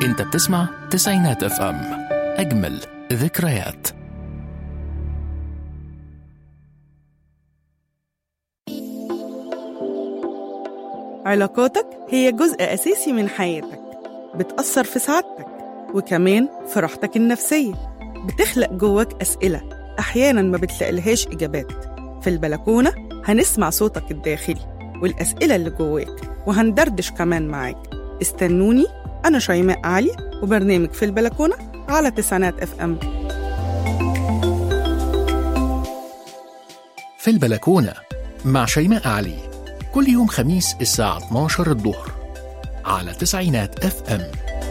انت بتسمع تسعينات اف ام اجمل ذكريات علاقاتك هي جزء أساسي من حياتك بتأثر في سعادتك وكمان في راحتك النفسية بتخلق جواك أسئلة أحيانا ما بتلاقيلهاش إجابات في البلكونة هنسمع صوتك الداخلي والأسئلة اللي جواك وهندردش كمان معاك استنوني أنا شيماء علي وبرنامج في البلكونة على تسعينات اف ام في البلكونة مع شيماء علي كل يوم خميس الساعة 12 الظهر على تسعينات اف ام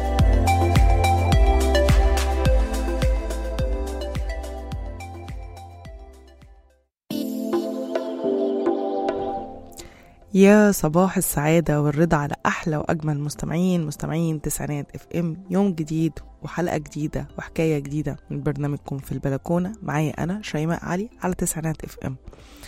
يا صباح السعادة والرضا على أحلى وأجمل مستمعين مستمعين تسعينات اف ام يوم جديد وحلقة جديدة وحكاية جديدة من برنامجكم في البلكونة معايا أنا شيماء علي على تسعينات اف ام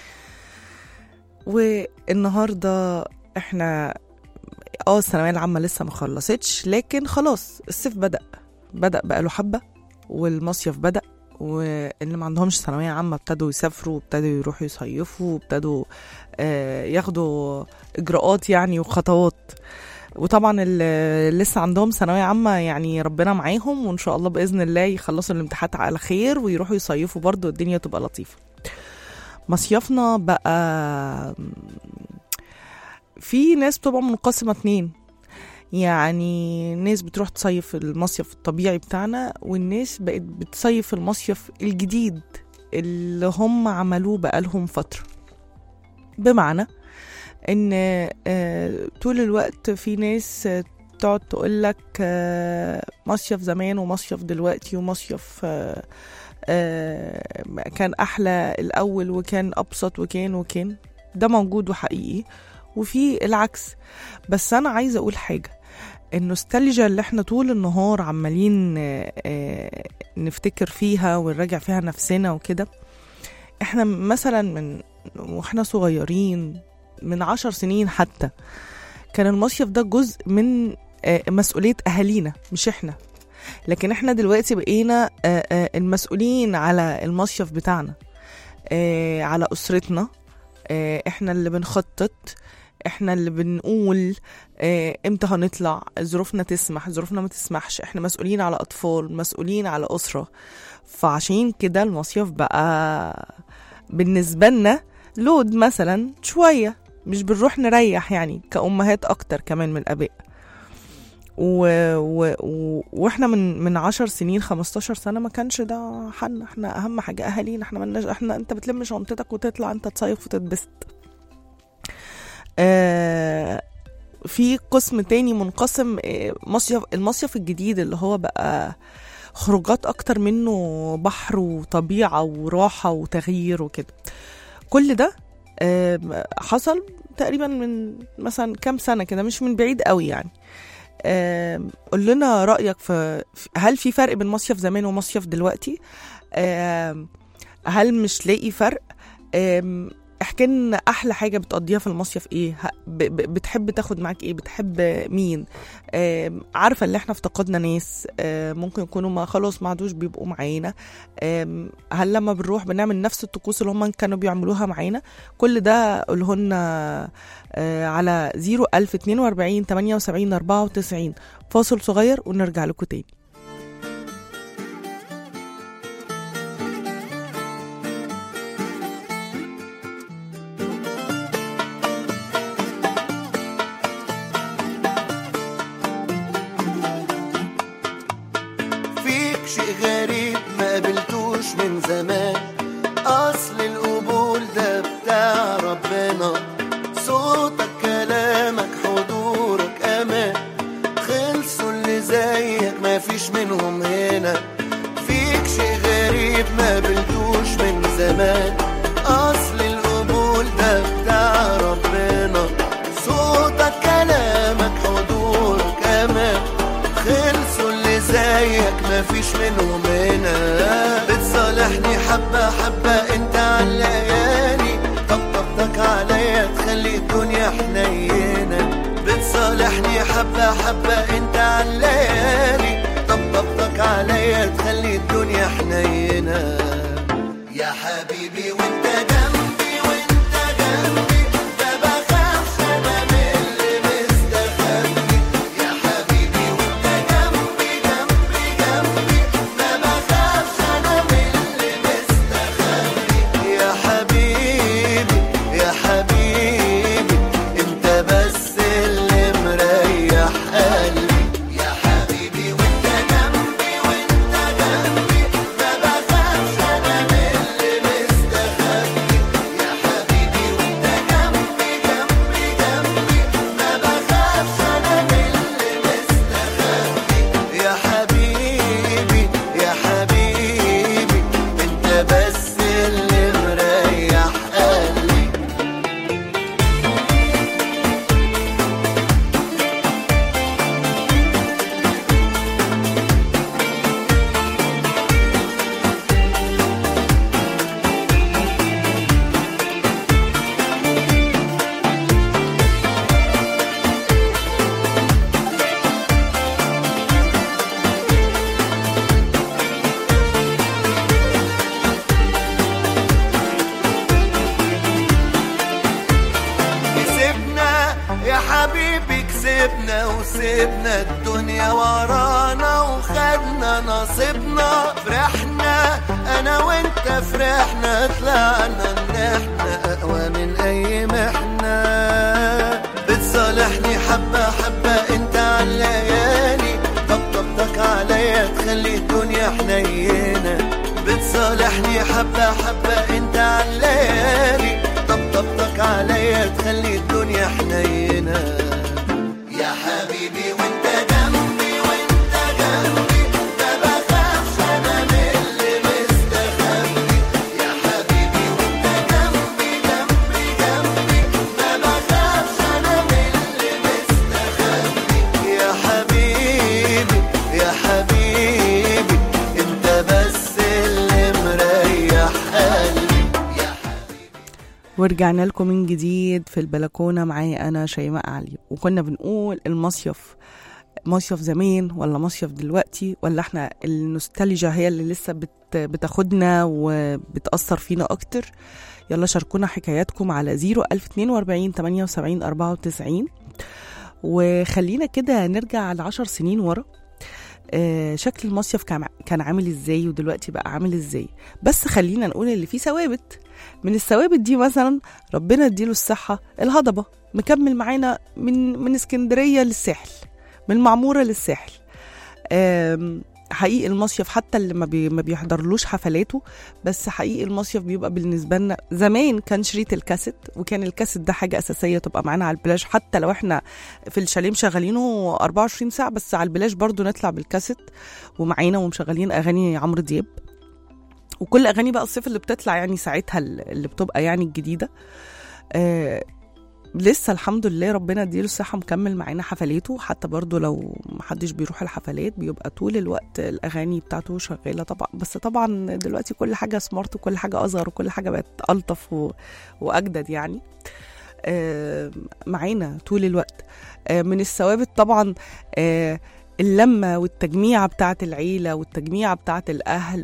والنهاردة احنا اه الثانوية العامة لسه ما خلصتش لكن خلاص الصيف بدأ بدأ بقاله حبة والمصيف بدأ واللي ما عندهمش ثانوية عامة ابتدوا يسافروا وابتدوا يروحوا يصيفوا وابتدوا آه، ياخدوا إجراءات يعني وخطوات وطبعا اللي لسه عندهم ثانوية عامة يعني ربنا معاهم وإن شاء الله بإذن الله يخلصوا الامتحانات على خير ويروحوا يصيفوا برضه والدنيا تبقى لطيفة مصيفنا بقى في ناس بتبقى منقسمة اتنين يعني ناس بتروح تصيف المصيف الطبيعي بتاعنا والناس بقت بتصيف المصيف الجديد اللي هم عملوه بقالهم فترة بمعنى ان آه، طول الوقت في ناس آه، تقعد تقول لك مصيف زمان ومصيف دلوقتي ومصيف آه، آه، كان احلى الاول وكان ابسط وكان وكان ده موجود وحقيقي وفي العكس بس انا عايزه اقول حاجه النوستالجيا اللي احنا طول النهار عمالين آه، آه، نفتكر فيها ونراجع فيها نفسنا وكده احنا مثلا من واحنا صغيرين من عشر سنين حتى كان المصيف ده جزء من آه، مسؤولية أهالينا مش احنا لكن احنا دلوقتي بقينا آه، آه، المسؤولين على المصيف بتاعنا آه، على أسرتنا آه، احنا اللي بنخطط احنا اللي بنقول آه، امتى هنطلع ظروفنا تسمح ظروفنا ما تسمحش احنا مسؤولين على اطفال مسؤولين على اسره فعشان كده المصيف بقى بالنسبه لنا لود مثلا شويه مش بنروح نريح يعني كأمهات أكتر كمان من الآباء و... و... و... واحنا من من 10 سنين 15 سنه ما كانش ده حالنا احنا اهم حاجه اهالينا احنا ملناش احنا انت بتلم شنطتك وتطلع انت تصيف وتتبسط آه في قسم تاني منقسم آه، مصيف المصيف الجديد اللي هو بقى خروجات اكتر منه بحر وطبيعه وراحه وتغيير وكده كل ده آه، حصل تقريبا من مثلا كام سنه كده مش من بعيد قوي يعني آم، قول لنا رأيك في في- هل في فرق بين مصيف زمان ومصيف دلوقتي آم، هل مش لاقي فرق آم، احكي لنا احلى حاجه بتقضيها في المصيف ايه ه- ب- ب- بتحب تاخد معاك ايه بتحب مين آم، عارفه اللي احنا افتقدنا ناس آم، ممكن يكونوا ما خلاص ما عادوش بيبقوا معانا آم، هل لما بنروح بنعمل نفس الطقوس اللي هم كانوا بيعملوها معانا كل ده قوله لنا آه، على 01042 78 94 فاصل صغير ونرجع لكم تاني فيك شيء غريب ما قابلتوش من زمان اصل القبول ده بتاع ربنا صوتك كلامك حضورك امان خلصوا اللي زيك ما فيش بتصالحني حبة حبة انت علالي طبطبتك عليا تخلي الدنيا حنينة يا حبيبي وانت جنبي وانت جنبي ما بخافش انا من اللي مستخبي يا حبيبي وانت جنبي جنبي جنبي ما بخافش انا من اللي مستخبي يا حبيبي يا حبيبي انت بس اللي مريح قلبي يا حبيبي وانت جنبي وانت جنبي ما بخافش انا من اللي مستخبي يا حبيبي وانت جنبي جنبي جنبي ما بخافش انا من اللي مستخبي يا حبيبي يا حبيبي انت بس اللي مريح قلبي كسبنا يا حبيبي كسبنا وسيبنا الدنيا ورانا وخدنا نصيبنا فرحنا انا وانت فرحنا طلعنا ان احنا اقوى من اي محنة بتصالحني حبة حبة انت عالليالي طبطبتك عليا تخلي الدنيا حنينة بتصالحني حبة حبة انت عالليالي طبطبتك عليا تخلي الدنيا حنينة يا حبيبي وانت جنبي وانت جنبي ما بخافش انا من اللي مستخبي يا حبيبي وانت جنبي جنبي جنبي ما بخافش انا من اللي مستخبي يا حبيبي يا حبيبي انت بس اللي مريح قلبي يا ورجعنا لكم من جديد في البلكونة معايا أنا شيماء علي وكنا بنقول المصيف مصيف زمان ولا مصيف دلوقتي ولا احنا النوستالجيا هي اللي لسه بت بتاخدنا وبتأثر فينا أكتر يلا شاركونا حكاياتكم على 0 1042 78 94 وخلينا كده نرجع لعشر سنين ورا آه، شكل المصيف كان كان عامل ازاي ودلوقتي بقى عامل ازاي بس خلينا نقول اللي فيه ثوابت من الثوابت دي مثلا ربنا يديله الصحة الهضبة مكمل معانا من من اسكندرية للساحل من المعمورة للساحل آم، حقيقي المصيف حتى اللي ما, بي ما بيحضرلوش حفلاته بس حقيقي المصيف بيبقى بالنسبة لنا زمان كان شريط الكاسيت وكان الكاسيت ده حاجة أساسية تبقى معانا على البلاج حتى لو احنا في الشاليه مشغلينه 24 ساعة بس على البلاج برضو نطلع بالكاسيت ومعانا ومشغلين أغاني عمرو دياب وكل اغاني بقى الصيف اللي بتطلع يعني ساعتها اللي بتبقى يعني الجديده آه لسه الحمد لله ربنا يديله الصحه مكمل معانا حفلاته حتى برضو لو محدش بيروح الحفلات بيبقى طول الوقت الاغاني بتاعته شغاله طبعا بس طبعا دلوقتي كل حاجه سمارت وكل حاجه اصغر وكل حاجه بقت الطف و... واجدد يعني آه معانا طول الوقت آه من الثوابت طبعا آه اللمة والتجميعة بتاعت العيلة والتجميعة بتاعت الأهل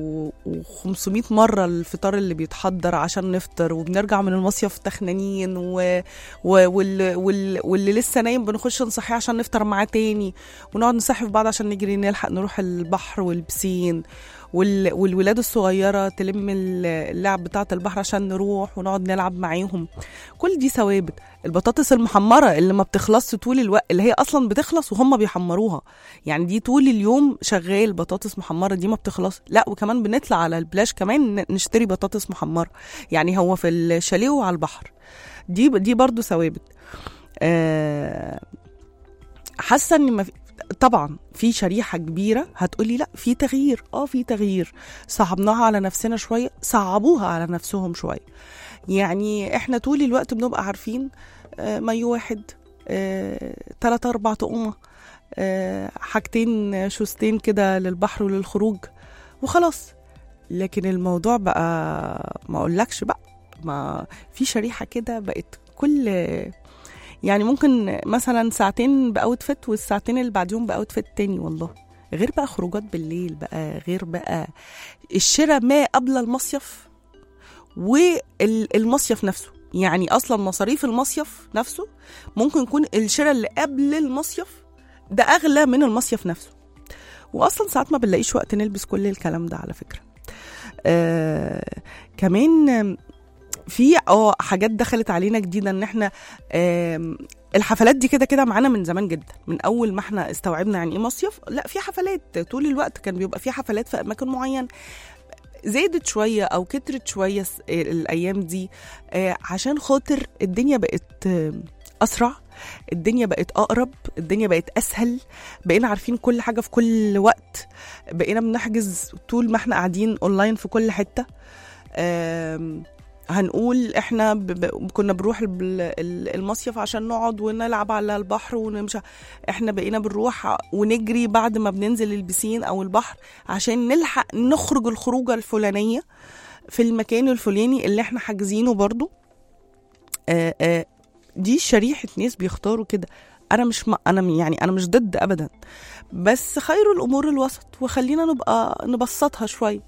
و500 مرة الفطار اللي بيتحضر عشان نفطر وبنرجع من المصيف تخنانين و... و... وال... وال... واللي لسه نايم بنخش نصحيه عشان نفطر معاه تاني ونقعد نصحي في بعض عشان نجري نلحق نروح البحر والبسين وال... والولاد الصغيرة تلم اللعب بتاعة البحر عشان نروح ونقعد نلعب معاهم كل دي ثوابت البطاطس المحمرة اللي ما بتخلصش طول الوقت اللي هي أصلا بتخلص وهم بيحمروها يعني دي طول اليوم شغال بطاطس محمرة دي ما بتخلص لا وكمان بنطلع على البلاش كمان نشتري بطاطس محمرة يعني هو في الشاليه وعلى البحر دي دي برضو ثوابت أه حاسة ان ما في طبعا في شريحه كبيره هتقولي لا في تغيير اه في تغيير صعبناها على نفسنا شويه صعبوها على نفسهم شويه يعني احنا طول الوقت بنبقى عارفين آه مايو واحد آه، تلات اربع طقمه آه، حاجتين شوستين كده للبحر وللخروج وخلاص لكن الموضوع بقى ما اقولكش بقى ما في شريحه كده بقت كل يعني ممكن مثلا ساعتين باوتفيت والساعتين اللي بعديهم باوتفيت تاني والله غير بقى خروجات بالليل بقى غير بقى الشراء ما قبل المصيف والمصيف نفسه يعني اصلا مصاريف المصيف نفسه ممكن يكون الشراء اللي قبل المصيف ده اغلى من المصيف نفسه واصلا ساعات ما بنلاقيش وقت نلبس كل الكلام ده على فكره آه كمان في اه حاجات دخلت علينا جديده ان احنا آم، الحفلات دي كده كده معانا من زمان جدا من اول ما احنا استوعبنا يعني ايه مصيف لا في حفلات طول الوقت كان بيبقى في حفلات في اماكن معين زادت شويه او كترت شويه س- الايام دي آه، عشان خاطر الدنيا بقت آه، اسرع الدنيا بقت اقرب الدنيا بقت اسهل بقينا عارفين كل حاجه في كل وقت بقينا بنحجز طول ما احنا قاعدين اونلاين في كل حته آم، هنقول احنا ب... ب... كنا بنروح ال- ال- المصيف عشان نقعد ونلعب على البحر ونمشي احنا بقينا بنروح ونجري بعد ما بننزل البسين او البحر عشان نلحق نخرج الخروجه الفلانيه في المكان الفلاني اللي احنا حاجزينه برضو آه آه دي شريحه ناس بيختاروا كده انا مش م... انا يعني انا مش ضد ابدا بس خير الامور الوسط وخلينا نبقى نبسطها شويه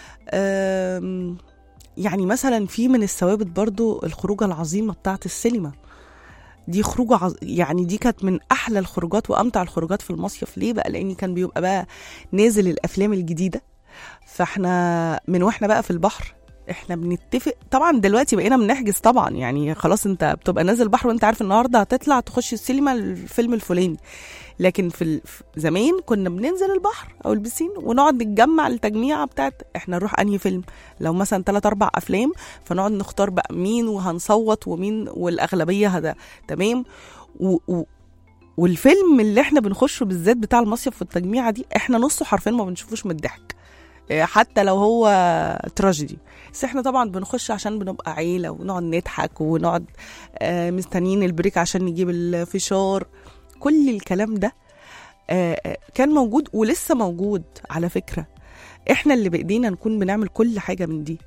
آم، يعني مثلا في من الثوابت برضو الخروجه العظيمه بتاعت السينما دي خروجه عظ... يعني دي كانت من احلى الخروجات وامتع الخروجات في المصيف ليه بقى لان كان بيبقى بقى نازل الافلام الجديده فاحنا من واحنا بقى في البحر احنا بنتفق طبعا دلوقتي بقينا بنحجز طبعا يعني خلاص انت بتبقى نازل البحر وانت عارف النهارده هتطلع تخش السينما الفيلم الفلاني لكن في ال- في زمان كنا بننزل البحر او البسين ونقعد نتجمع التجميعه بتاعت احنا نروح انهي فيلم لو مثلا ثلاث اربع افلام فنقعد نختار بقى مين وهنصوت ومين والاغلبيه هذا تمام و و والفيلم اللي احنا بنخشه بالذات بتاع المصيف والتجميعه دي احنا نصه حرفيا ما بنشوفوش من الضحك إيه، حتى لو هو تراجيدي بس احنا طبعا بنخش عشان بنبقى عيله ونقعد نضحك ونقعد آه، مستنيين البريك عشان نجيب الفشار كل الكلام ده آه، آه، كان موجود ولسه موجود على فكره احنا اللي بايدينا نكون بنعمل كل حاجه من دي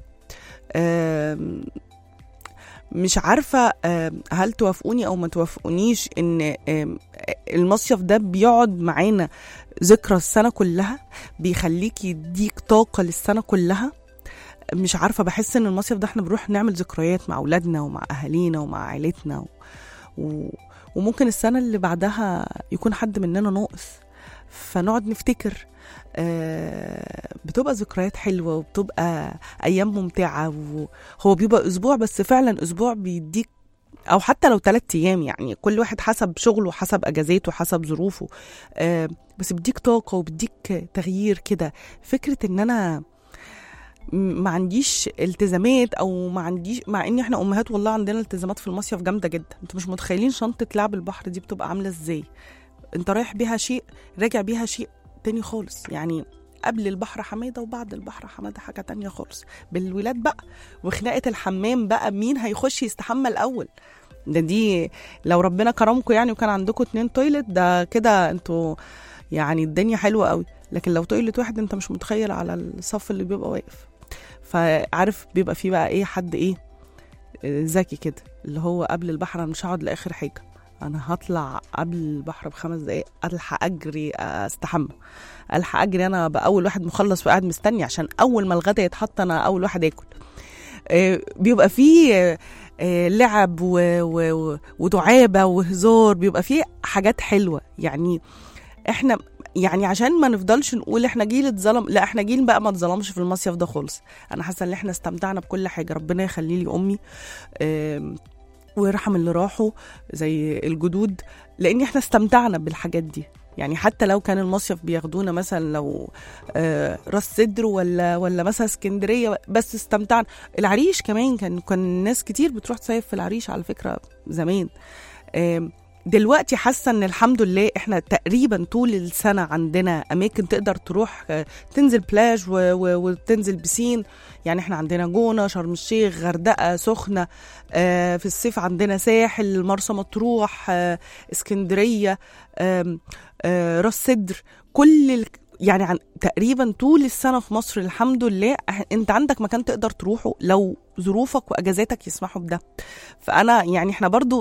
آم، مش عارفه آم، هل توافقوني او ما توافقونيش ان آم، المصيف ده بيقعد معانا ذكرى السنه كلها بيخليك يديك طاقه للسنه كلها مش عارفه بحس ان المصيف ده احنا بنروح نعمل ذكريات مع اولادنا ومع اهالينا ومع عائلتنا و... و... وممكن السنه اللي بعدها يكون حد مننا ناقص فنقعد نفتكر آه، بتبقى ذكريات حلوه وبتبقى ايام ممتعه وهو بيبقى اسبوع بس فعلا اسبوع بيديك او حتى لو ثلاث ايام يعني كل واحد حسب شغله حسب اجازاته حسب ظروفه آه، بس بيديك طاقه وبيديك تغيير كده فكره ان انا م- ما عنديش التزامات او ما عنديش مع ان احنا امهات والله عندنا التزامات في المصيف جامده جدا انتوا مش متخيلين شنطه لعب البحر دي بتبقى عامله ازاي انت رايح بيها شيء راجع بيها شيء تاني خالص يعني قبل البحر حماده وبعد البحر حماده حاجه تانية خالص بالولاد بقى وخناقه الحمام بقى مين هيخش يستحمى الاول ده دي لو ربنا كرمكم يعني وكان عندكم اتنين تويلت ده كده انتوا يعني الدنيا حلوه قوي لكن لو تويلت واحد انت مش متخيل على الصف اللي بيبقى واقف فعارف بيبقى فيه بقى ايه حد ايه آه، ذكي كده اللي هو قبل البحر انا مش هقعد لاخر حاجه انا هطلع قبل البحر بخمس دقايق الحق اجري استحمى الحق اجري انا بقى اول واحد مخلص وقاعد مستني عشان اول ما الغدا يتحط انا اول واحد اكل آه، بيبقى فيه آه، آه، لعب و- و- و- ودعابه وهزار بيبقى فيه حاجات حلوه يعني احنا يعني عشان ما نفضلش نقول احنا جيل اتظلم لا احنا جيل بقى ما اتظلمش في المصيف ده خالص انا حاسه ان احنا استمتعنا بكل حاجه ربنا يخلي لي امي آم، ويرحم اللي راحوا زي الجدود لان احنا استمتعنا بالحاجات دي يعني حتى لو كان المصيف بياخدونا مثلا لو آه، راس سدر ولا ولا مثلا اسكندريه بس استمتعنا العريش كمان كان كان ناس كتير بتروح تصيف في العريش على فكره زمان آم، دلوقتي حاسه ان الحمد لله احنا تقريبا طول السنه عندنا اماكن تقدر تروح آه، تنزل بلاج و- و- وتنزل بسين يعني احنا عندنا جونه شرم الشيخ غردقه سخنه آه، في الصيف عندنا ساحل مرسى مطروح آه، اسكندريه آم، آه، راس سدر كل ال... يعني عن تقريبا طول السنه في مصر الحمد لله إح- انت عندك مكان تقدر تروحه لو ظروفك واجازاتك يسمحوا بده فانا يعني احنا برضو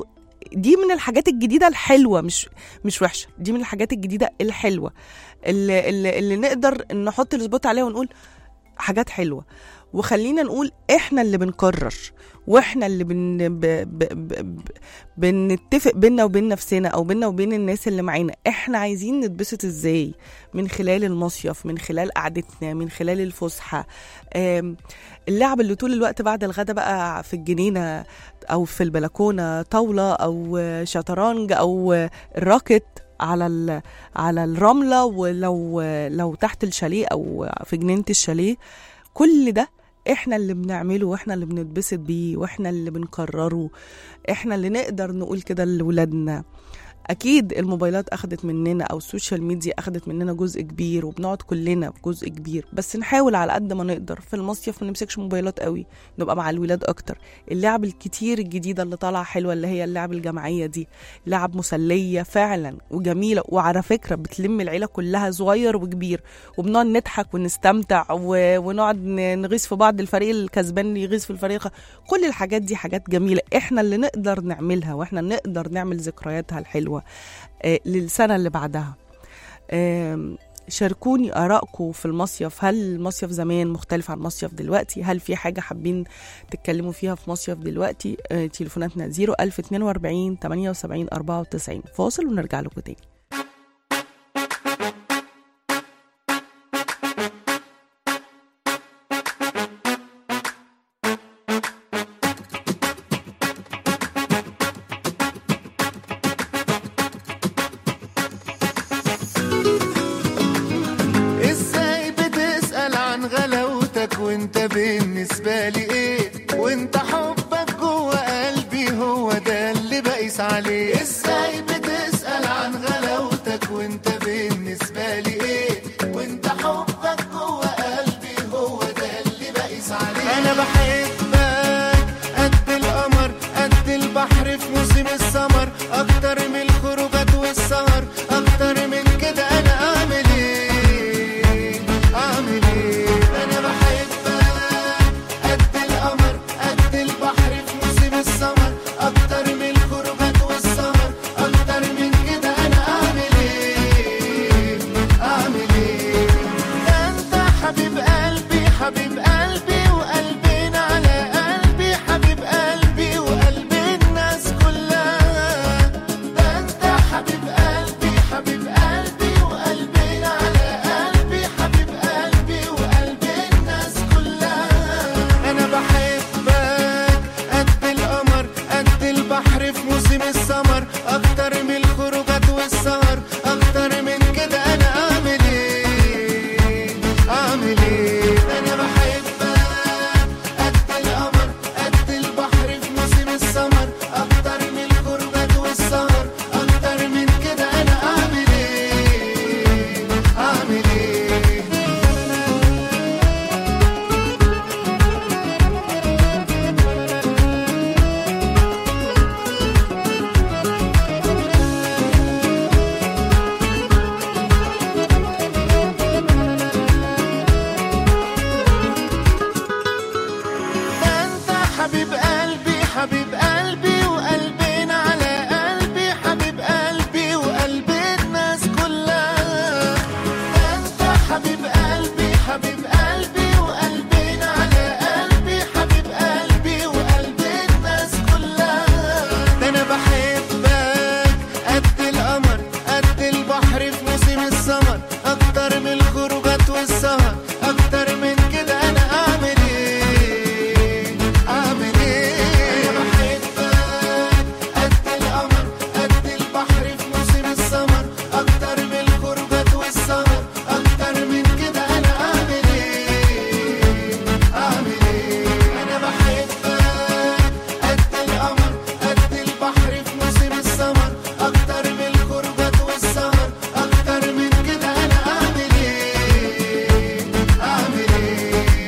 دي من الحاجات الجديده الحلوه مش مش وحشه دي من الحاجات الجديده الحلوه اللي, اللي, اللي نقدر نحط السبوت عليها ونقول حاجات حلوه وخلينا نقول احنا اللي بنقرر واحنا اللي بن ب ب ب ب بنتفق بينا وبين نفسنا او بينا وبين الناس اللي معانا احنا عايزين نتبسط ازاي من خلال المصيف من خلال قعدتنا من خلال الفسحه آم، اللعب اللي طول الوقت بعد الغدا بقى في الجنينه او في البلكونه طاوله او شطرنج او الراكت على ال- على الرمله ولو لو تحت الشاليه او في جنينه الشاليه كل ده احنا اللي بنعمله واحنا اللي بنتبسط بيه واحنا اللي بنقرره احنا اللي نقدر نقول كده لولادنا اكيد الموبايلات اخدت مننا او السوشيال ميديا اخدت مننا جزء كبير وبنقعد كلنا بجزء كبير بس نحاول على قد ما نقدر في المصيف ما نمسكش موبايلات قوي نبقى مع الولاد اكتر اللعب الكتير الجديده اللي طالعه حلوه اللي هي اللعب الجماعيه دي لعب مسليه فعلا وجميله وعلى فكره بتلم العيله كلها صغير وكبير وبنقعد نضحك ونستمتع و... ونقعد ن- نغيظ في بعض الفريق الكسبان يغيظ في الفريق الخ- كل الحاجات دي حاجات جميله احنا اللي نقدر نعملها واحنا نقدر نعمل ذكرياتها الحلوه آه، للسنه اللي بعدها آم، شاركوني آرائكم في المصيف هل المصيف زمان مختلف عن مصيف دلوقتي هل في حاجة حابين تتكلموا فيها في مصيف دلوقتي آه، تليفوناتنا 0 1042 78 94 فاصل ونرجع لكم تاني ازاي بتسأل عن غلاوتك وانت بالنسبة لي ايه وانت حبك جوه قلبي هو ده اللي بقيس عليه ازاي بتسأل عن غلاوتك وانت بالنسبة لي ايه وانت حبك جوه قلبي هو ده اللي بقيس عليه انا بحبك قد القمر قد البحر في موسم السمر اكتر من الخروجات والسهر اكتر من كده انا اعمل ايه اعمل ايه انا بحبك قد القمر قد البحر في موسم السمر اكتر من الخروجات والسهر اكتر من كده انا اعمل ايه اعمل ايه ده انت حبيب قلبي حبيب قلبي وقلبنا على قلبي حبيب قلبي وقلب الناس كلها ده انت حبيب قلبي حبيب قلبي وقلبنا على قلبي حبيب قلبي وقلب الناس كلها انا بحبك قد القمر قد البحر في موسم السمر اكتر من الخروجات والسهر اكتر من كده انا اعمل ايه اعمل ايه انا بحبك قد القمر قد البحر في موسم السمر اكتر من الخروجات والسهر اكتر من كده انا اعمل ايه اعمل ايه ده انت حبيب قلبي حبيب قلبي وقلبنا على قلبي حبيب قلبي وقلب الناس كلها ده انت حبيب قلبي حبيب قلبي وقلبنا على قلبي حبيب قلبي وقلب الناس كلها ده انا بحبك قد القمر قد البحر في موسم السمر اكتر من الخروجات والسهر اكتر من كده انا اعمل ايه اعمل ايه انا بحبك قد القمر قد البحر في موسم السمر اكتر من الخروجات والسهر اكتر من كده انا اعمل ايه اعمل ايه انا بحبك قد القمر قد البحر في موسم السمر اكتر من الخروجات والسهر اكتر من كده انا اعمل ايه اعمل ايه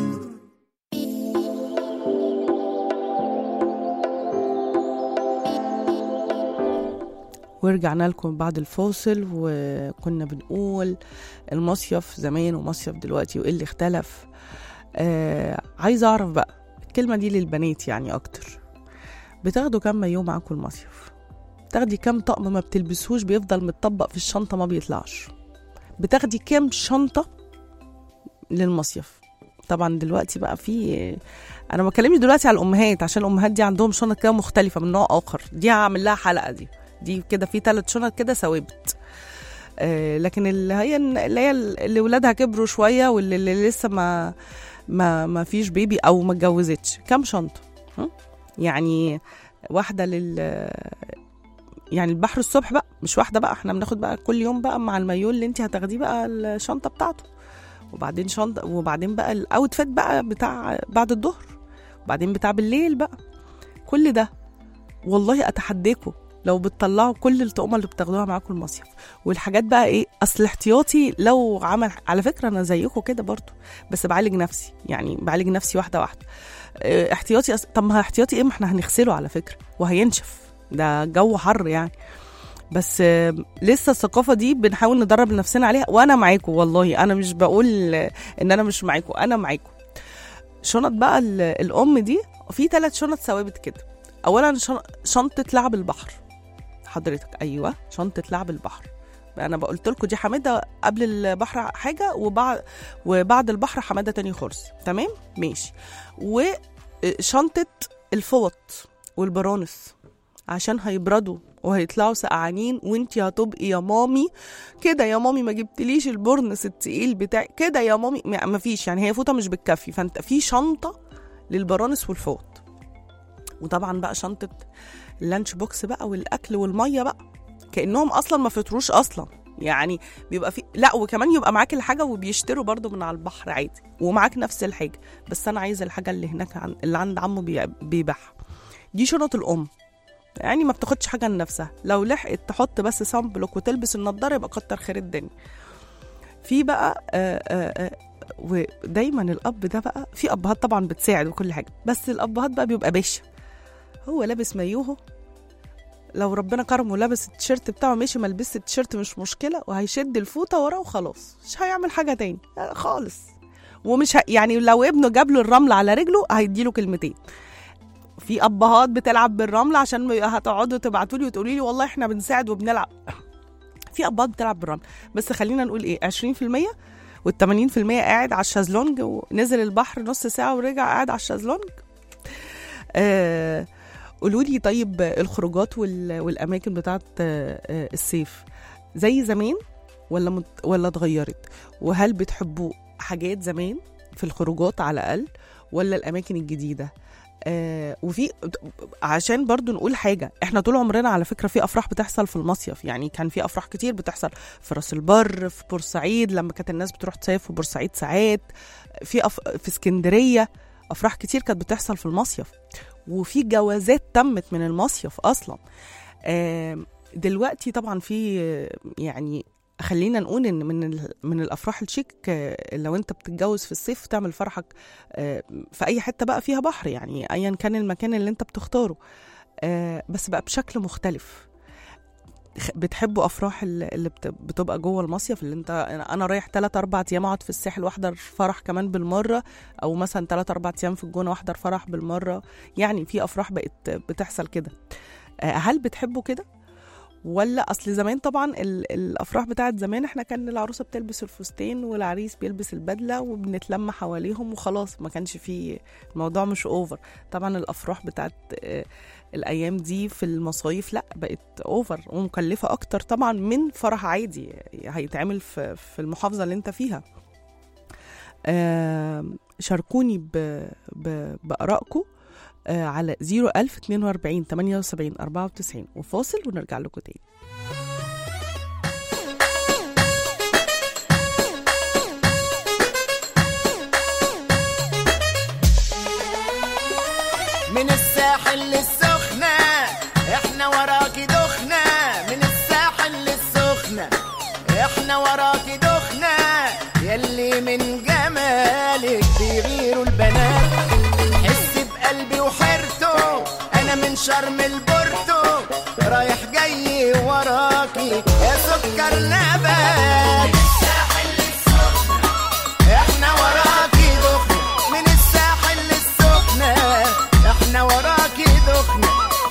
ورجعنا لكم بعد الفاصل وكنا بنقول المصيف زمان ومصيف دلوقتي وايه اللي اختلف آه عايزه اعرف بقى الكلمه دي للبنات يعني اكتر بتاخدوا كام مايو معاكم المصيف بتاخدي كام طقم ما بتلبسوش بيفضل متطبق في الشنطة ما بيطلعش بتاخدي كام شنطة للمصيف طبعا دلوقتي بقى في انا بكلمني دلوقتي على الامهات عشان الامهات دي عندهم شنط كده مختلفه من نوع اخر دي هعمل لها حلقه دي دي كده في ثلاث شنط كده ثوابت آه لكن اللي هي اللي هي اللي ولادها كبروا شويه واللي اللي لسه ما ما ما فيش بيبي او ما اتجوزتش كام شنطه ها؟ يعني واحده لل يعني البحر الصبح بقى مش واحده بقى احنا بناخد بقى كل يوم بقى مع المايو اللي انت هتاخديه بقى الشنطه بتاعته وبعدين شنطه وبعدين بقى الاوتفيت بقى بتاع بعد الظهر وبعدين بتاع بالليل بقى كل ده والله اتحداكم لو بتطلعوا كل الطقمه اللي بتاخدوها معاكم المصيف والحاجات بقى ايه اصل احتياطي لو عمل على فكره انا زيكم كده برضو بس بعالج نفسي يعني بعالج نفسي واحده واحده اه، احتياطي أص... طب ما احتياطي ايه ما احنا هنغسله على فكره وهينشف ده جو حر يعني بس آه، لسه الثقافه دي بنحاول ندرب نفسنا عليها وانا معاكم والله انا مش بقول آه، ان انا مش معاكم انا معاكم شنط بقى ال- الام دي في ثلاث شنط ثوابت كده اولا شن- شنطه لعب البحر حضرتك ايوه شنطه لعب البحر انا قلت لكم دي حماده قبل البحر حاجه وبعد وبعد البحر حماده تاني خالص تمام ماشي وشنطه الفوط والبرانس عشان هيبردوا وهيطلعوا سقعانين وانتي هتبقي يا مامي كده يا مامي ما جبتليش البرنس التقيل بتاعي كده يا مامي ما ما فيش يعني هي فوطه مش بتكفي فانت في شنطه للبرانس والفوط وطبعا بقى شنطه اللانش بوكس بقى والاكل والميه بقى كانهم اصلا ما فطروش اصلا يعني بيبقى في لا وكمان يبقى معاك الحاجه وبيشتروا برضو من على البحر عادي ومعاك نفس الحاجه بس انا عايزه الحاجه اللي هناك عن... اللي عند عمه بي... بيبيعها دي شنط الام يعني ما بتاخدش حاجه لنفسها لو لحقت تحط بس صن بلوك وتلبس النضاره يبقى كتر خير الدنيا في بقى آه آه آه ودايما الاب ده بقى في ابهات طبعا بتساعد وكل حاجه بس الابهات بقى بيبقى باشا هو لابس مايوهو لو ربنا كرمه لابس التيشيرت بتاعه ماشي ما لبس التيشيرت مش مشكله وهيشد الفوطه وراه وخلاص مش هيعمل حاجه تاني لا خالص ومش ه... يعني لو ابنه جاب له الرمل على رجله هيديله كلمتين في ابهات بتلعب بالرمل عشان ما- هتقعدوا تبعتوا لي وتقولي لي والله احنا بنساعد وبنلعب في ابهات بتلعب بالرمل بس خلينا نقول ايه 20% وال 80% قاعد على الشازلونج ونزل البحر نص ساعه ورجع قاعد على الشازلونج آه قولوا لي طيب الخروجات وال- والاماكن بتاعت آه، آه، الصيف زي زمان ولا مت... ولا اتغيرت وهل بتحبوا حاجات زمان في الخروجات على الاقل ولا الاماكن الجديده آه وفي عشان برضو نقول حاجة احنا طول عمرنا على فكرة في أفراح بتحصل في المصيف يعني كان في أفراح كتير بتحصل في راس البر في بورسعيد لما كانت الناس بتروح تصيف في بورسعيد ساعات في أف... في اسكندرية أفراح كتير كانت بتحصل في المصيف وفي جوازات تمت من المصيف أصلا آه دلوقتي طبعا في آه، يعني خلينا نقول ان من ال- من الافراح الشيك آه، لو انت بتتجوز في الصيف تعمل فرحك آه، في اي حته بقى فيها بحر يعني ايا كان المكان اللي انت بتختاره آه، بس بقى بشكل مختلف خ- بتحبوا افراح ال- اللي بت- بتبقى جوه المصيف اللي انت انا أنا رايح 3 4 ايام اقعد في الساحل واحضر فرح كمان بالمره او مثلا 3 4 ايام في الجونه واحضر فرح بالمره يعني في افراح بقت بتحصل كده آه، هل بتحبوا كده ولا اصل زمان طبعا ال- الافراح بتاعت زمان احنا كان العروسه بتلبس الفستان والعريس بيلبس البدله وبنتلم حواليهم وخلاص ما كانش فيه الموضوع مش اوفر طبعا الافراح بتاعت آه، الايام دي في المصايف لا بقت اوفر ومكلفه اكتر طبعا من فرح عادي هيتعمل في في المحافظه اللي انت فيها آه، شاركوني ب- ب- بارائكم آه، على 01000 42 78 94 وفاصل ونرجع لكم تاني من الساحل للسخنة احنا وراكي دخنة من الساحل للسخنة احنا وراكي دخنة يلي من جمالك بيغيروا البنات حس بقلبي وحيرته انا من شرم البورتو رايح جاي وراكي يا سكر نبات احنا وراكي دخنة من الساحل للسخنة احنا وراكي دخنة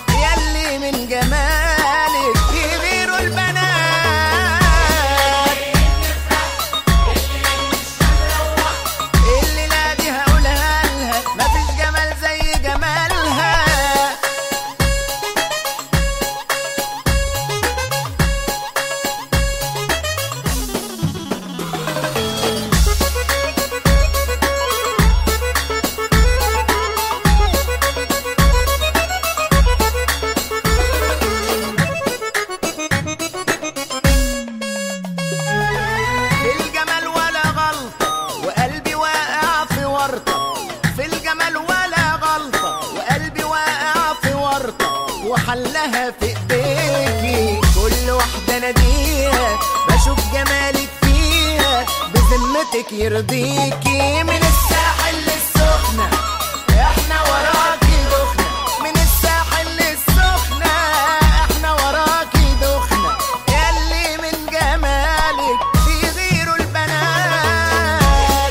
يرضيكي من الساحل للسخنة احنا وراكي دخنة من الساحل للسخنة احنا وراكي دخنة ياللي من جمالك بيغيروا البنات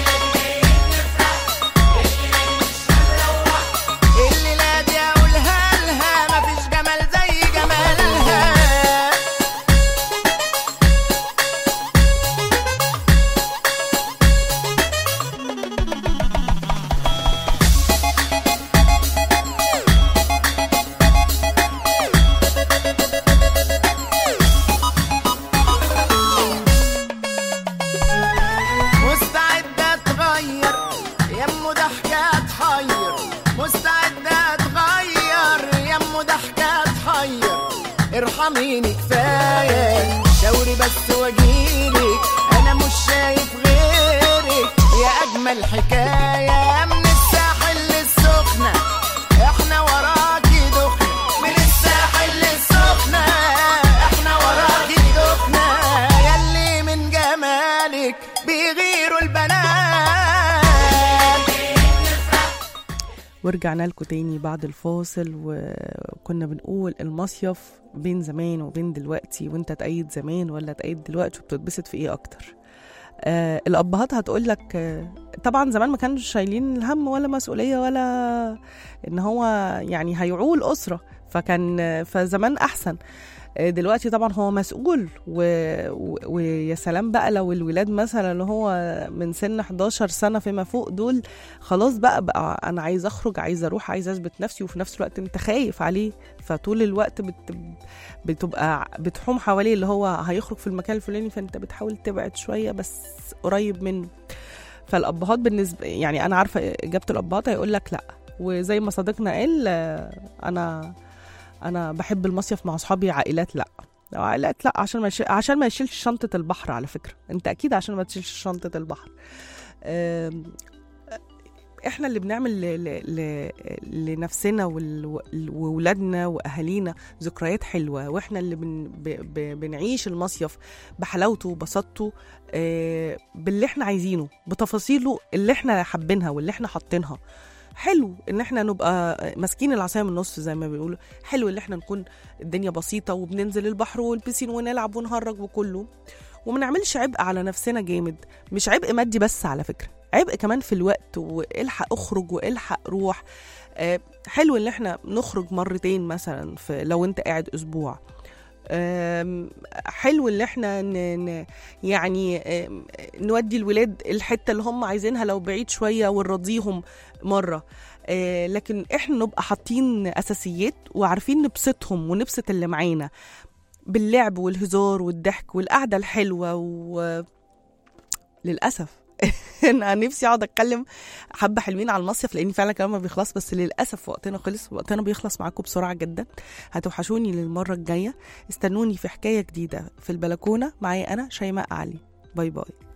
الليلة دي اقولها لها مفيش جمال زي جمالها مستعدة اتغير يمه ضحكة تحير مستعدة اتغير يمه ضحكة تحير ارحميني كفاية شاوري بس واجيلك انا مش شايف غيرك يا اجمل حكاية من الساحل للسخنة احنا وراكي دخنة من الساحل للسخنة احنا وراكي دخنة ياللي من جمالك بيغيروا البنات ورجعنا لكم تاني بعد الفاصل وكنا بنقول المصيف بين زمان وبين دلوقتي وانت تأيد زمان ولا تأيد دلوقتي وبتتبسط في ايه اكتر آه الابهات هتقول لك آه طبعا زمان ما كانوش شايلين الهم ولا مسؤوليه ولا ان هو يعني هيعول اسره فكان آه، فزمان احسن آه، دلوقتي طبعا هو مسؤول و- و- ويا سلام بقى لو الولاد مثلا اللي هو من سن 11 سنه فيما فوق دول خلاص بقى بقى انا عايز اخرج عايز اروح عايز اثبت نفسي وفي نفس الوقت انت خايف عليه فطول الوقت بت بتبقى بتحوم حواليه اللي هو هيخرج في المكان الفلاني فانت بتحاول تبعد شويه بس قريب منه فالابهات بالنسبه يعني انا عارفه اجابه الابهات هيقول لك لا وزي ما صديقنا قال آه، انا انا بحب المصيف مع اصحابي عائلات لا لو عائلات لا عشان ما يشيل عشان ما يشيلش شنطه البحر على فكره انت اكيد عشان ما تشيلش شنطه البحر آم، احنا اللي بنعمل ل... ل... ل... لنفسنا وال- وولادنا واهالينا ذكريات حلوه واحنا اللي بن... ب... ب... بنعيش المصيف بحلاوته وبساطته آه، باللي احنا عايزينه بتفاصيله اللي احنا حابينها واللي احنا حاطينها حلو ان احنا نبقى ماسكين العصايه من النص زي ما بيقولوا حلو ان احنا نكون الدنيا بسيطه وبننزل البحر والبسين ونلعب ونهرج وكله وما نعملش عبء على نفسنا جامد مش عبء مادي بس على فكره عبء كمان في الوقت والحق اخرج والحق روح آه، حلو ان احنا نخرج مرتين مثلا في لو انت قاعد اسبوع آم، حلو ان احنا ن... ن... يعني آم، نودي الولاد الحته اللي هم عايزينها لو بعيد شويه ونرضيهم مره آه، لكن احنا نبقى حاطين اساسيات وعارفين نبسطهم ونبسط اللي معانا باللعب والهزار والضحك والقعده الحلوه و للاسف انا نفسي اقعد اتكلم حبه حلوين على المصيف لاني فعلا كلام ما بيخلص بس للاسف وقتنا خلص وقتنا بيخلص معاكم بسرعه جدا هتوحشوني للمره الجايه استنوني في حكايه جديده في البلكونه معايا انا شيماء علي باي باي